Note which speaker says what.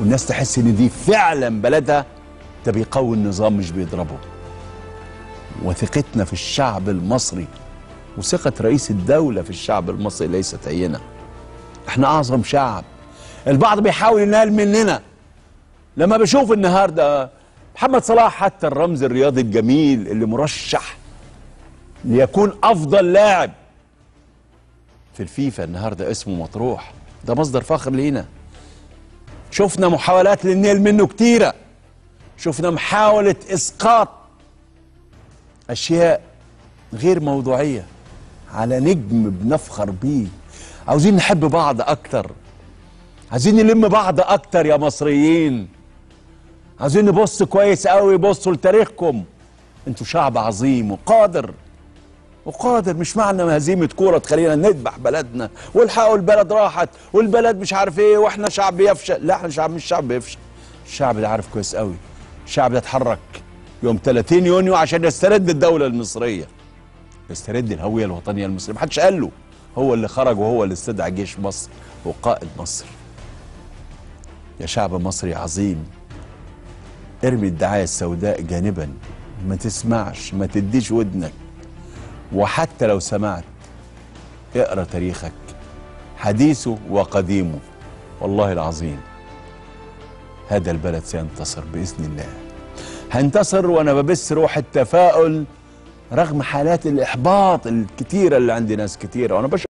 Speaker 1: والناس تحس ان دي فعلا بلدها ده بيقوي النظام مش بيضربه وثقتنا في الشعب المصري وثقة رئيس الدولة في الشعب المصري ليست هينة احنا اعظم شعب البعض بيحاول ينال مننا لما بشوف النهارده محمد صلاح حتى الرمز الرياضي الجميل اللي مرشح ليكون افضل لاعب في الفيفا النهارده اسمه مطروح ده مصدر فخر لينا شفنا محاولات للنيل منه كتيره شفنا محاوله اسقاط اشياء غير موضوعيه على نجم بنفخر بيه عاوزين نحب بعض اكتر عايزين نلم بعض اكتر يا مصريين عايزين نبص كويس قوي بصوا لتاريخكم انتوا شعب عظيم وقادر وقادر مش معنى هزيمة كورة تخلينا نذبح بلدنا والحقوا البلد راحت والبلد مش عارف ايه واحنا شعب بيفشل لا احنا شعب مش شعب بيفشل الشعب ده عارف كويس قوي الشعب ده اتحرك يوم 30 يونيو عشان يسترد الدولة المصرية يسترد الهوية الوطنية المصرية محدش قال له هو اللي خرج وهو اللي استدعى جيش مصر وقائد مصر يا شعب مصري عظيم ارمي الدعاية السوداء جانبا ما تسمعش ما تديش ودنك وحتى لو سمعت اقرا تاريخك حديثه وقديمه والله العظيم هذا البلد سينتصر باذن الله هنتصر وانا ببث روح التفاؤل رغم حالات الاحباط الكتيره اللي عند ناس كتيره وانا بشوف